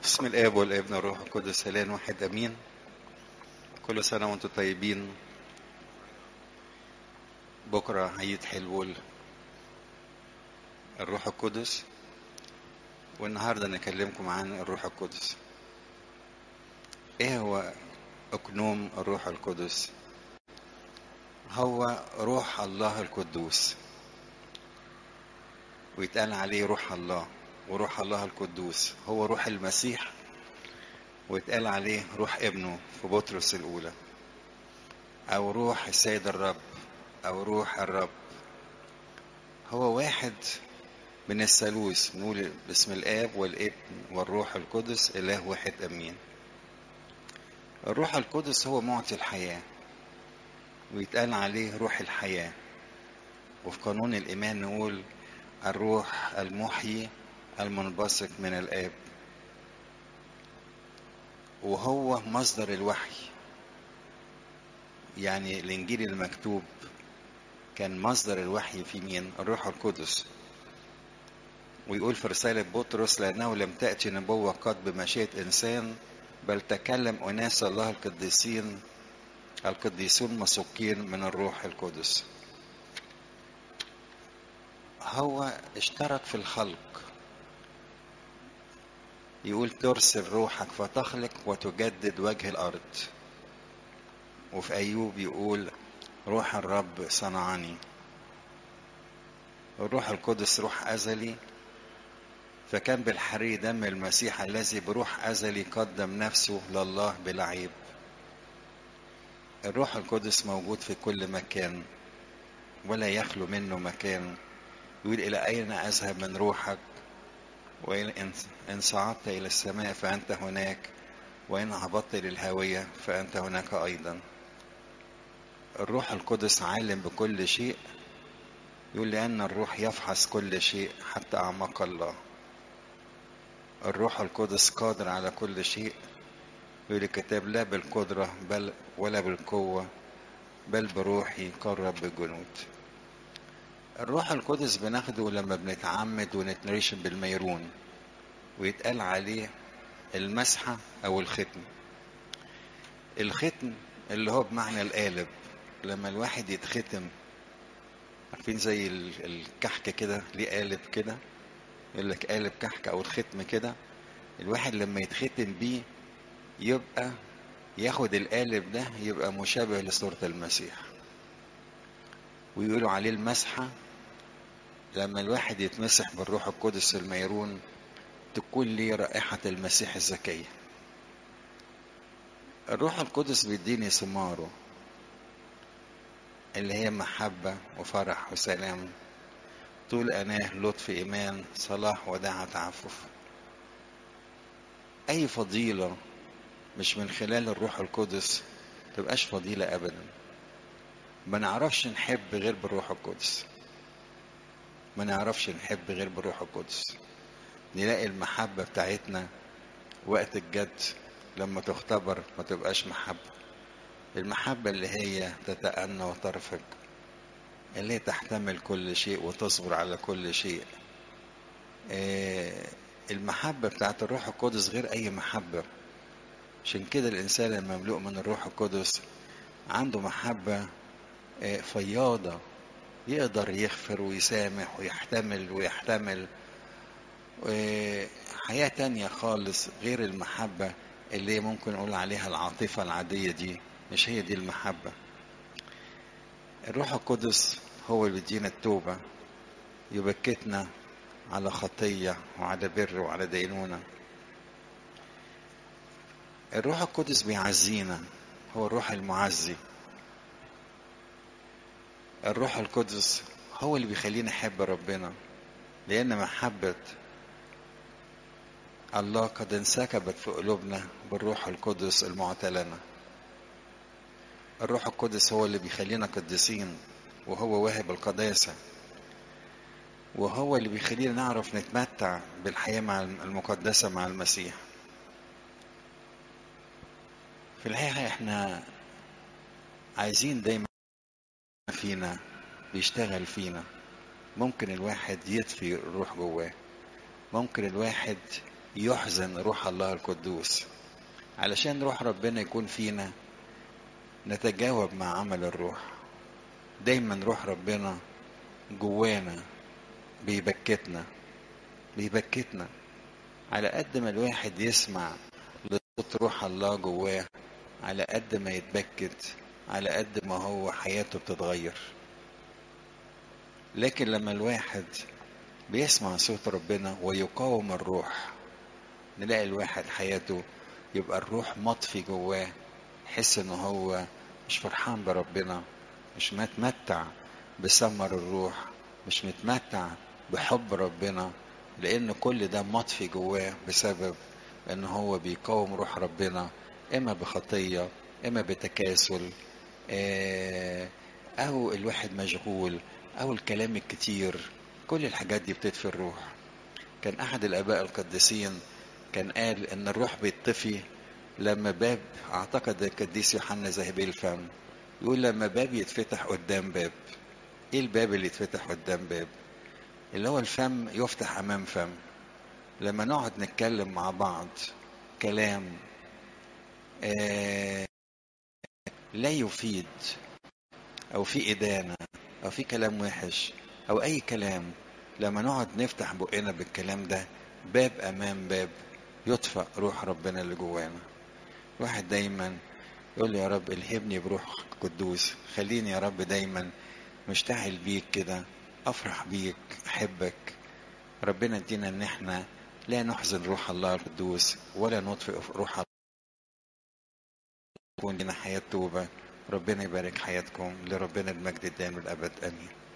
بسم الاب والابن والروح القدس الان واحد امين كل سنه وانتم طيبين بكره عيد حلو الروح القدس والنهارده نكلمكم عن الروح القدس ايه هو اقنوم الروح القدس هو روح الله القدوس ويتقال عليه روح الله وروح الله القدوس هو روح المسيح ويتقال عليه روح ابنه في بطرس الأولى أو روح السيد الرب أو روح الرب هو واحد من الثالوث نقول باسم الآب والابن والروح القدس إله واحد أمين الروح القدس هو معطي الحياة ويتقال عليه روح الحياة وفي قانون الإيمان نقول الروح المحيي المنبثق من الآب وهو مصدر الوحي يعني الإنجيل المكتوب كان مصدر الوحي في مين؟ الروح القدس ويقول في رسالة بطرس لأنه لم تأتي نبوة قد بمشيئة إنسان بل تكلم أناس الله القديسين القديسون مسوقين من الروح القدس هو اشترك في الخلق يقول ترسل روحك فتخلق وتجدد وجه الأرض وفي أيوب يقول روح الرب صنعني الروح القدس روح أزلي فكان بالحري دم المسيح الذي بروح أزلي قدم نفسه لله بلا عيب الروح القدس موجود في كل مكان ولا يخلو منه مكان يقول إلى أين أذهب من روحك وإن إن صعدت إلى السماء فأنت هناك وإن هبطت للهاوية فأنت هناك أيضا الروح القدس عالم بكل شيء يقول لأن الروح يفحص كل شيء حتى أعماق الله الروح القدس قادر على كل شيء يقول الكتاب لا بالقدرة بل ولا بالقوة بل بروحي قرب بالجنود الروح القدس بناخده لما بنتعمد ونتنرشم بالميرون ويتقال عليه المسحة أو الختم الختم اللي هو بمعنى القالب لما الواحد يتختم عارفين زي الكحك كده ليه قالب كده يقول لك قالب كحك أو الختم كده الواحد لما يتختم بيه يبقى ياخد القالب ده يبقى مشابه لصورة المسيح ويقولوا عليه المسحة لما الواحد يتمسح بالروح القدس الميرون تكون لي رائحة المسيح الزكية الروح القدس بيديني ثماره اللي هي محبة وفرح وسلام طول أناه لطف إيمان صلاح وداعة تعفف أي فضيلة مش من خلال الروح القدس تبقاش فضيلة أبدا ما نعرفش نحب غير بالروح القدس ما نعرفش نحب غير بالروح القدس نلاقي المحبة بتاعتنا وقت الجد لما تختبر ما تبقاش محبة المحبة اللي هي تتأنى وترفق اللي هي تحتمل كل شيء وتصبر على كل شيء المحبة بتاعت الروح القدس غير أي محبة عشان كده الإنسان المملوء من الروح القدس عنده محبة فياضة يقدر يغفر ويسامح ويحتمل ويحتمل حياة تانية خالص غير المحبة اللي ممكن نقول عليها العاطفة العادية دي مش هي دي المحبة الروح القدس هو اللي بيدينا التوبة يبكتنا على خطية وعلى بر وعلى دينونة الروح القدس بيعزينا هو الروح المعزي الروح القدس هو اللي بيخلينا نحب ربنا لأن محبة الله قد انسكبت في قلوبنا بالروح القدس المعتلنة الروح القدس هو اللي بيخلينا قديسين وهو واهب القداسة وهو اللي بيخلينا نعرف نتمتع بالحياة مع المقدسة مع المسيح في الحقيقة احنا عايزين دايما فينا بيشتغل فينا ممكن الواحد يطفي الروح جواه ممكن الواحد يحزن روح الله القدوس علشان روح ربنا يكون فينا نتجاوب مع عمل الروح دايما روح ربنا جوانا بيبكتنا بيبكتنا على قد ما الواحد يسمع لصوت روح الله جواه على قد ما يتبكت على قد ما هو حياته بتتغير لكن لما الواحد بيسمع صوت ربنا ويقاوم الروح نلاقي الواحد حياته يبقى الروح مطفي جواه يحس ان هو مش فرحان بربنا مش متمتع بثمر الروح مش متمتع بحب ربنا لان كل ده مطفي جواه بسبب ان هو بيقاوم روح ربنا اما بخطيه اما بتكاسل او الواحد مشغول او الكلام الكتير كل الحاجات دي بتطفي الروح كان احد الاباء القديسين كان قال ان الروح بيطفي لما باب اعتقد القديس يوحنا ذهبي الفم يقول لما باب يتفتح قدام باب ايه الباب اللي يتفتح قدام باب اللي هو الفم يفتح امام فم لما نقعد نتكلم مع بعض كلام آه لا يفيد او في ادانه او في كلام وحش او اي كلام لما نقعد نفتح بقنا بالكلام ده باب امام باب يطفأ روح ربنا اللي جوانا واحد دايما يقول يا رب الهبني بروح قدوس خليني يا رب دايما مشتعل بيك كده افرح بيك احبك ربنا ادينا ان احنا لا نحزن روح الله القدوس ولا نطفئ روح الله يكون لنا حياة توبة ربنا يبارك حياتكم لربنا المجد الدائم الأبد آمين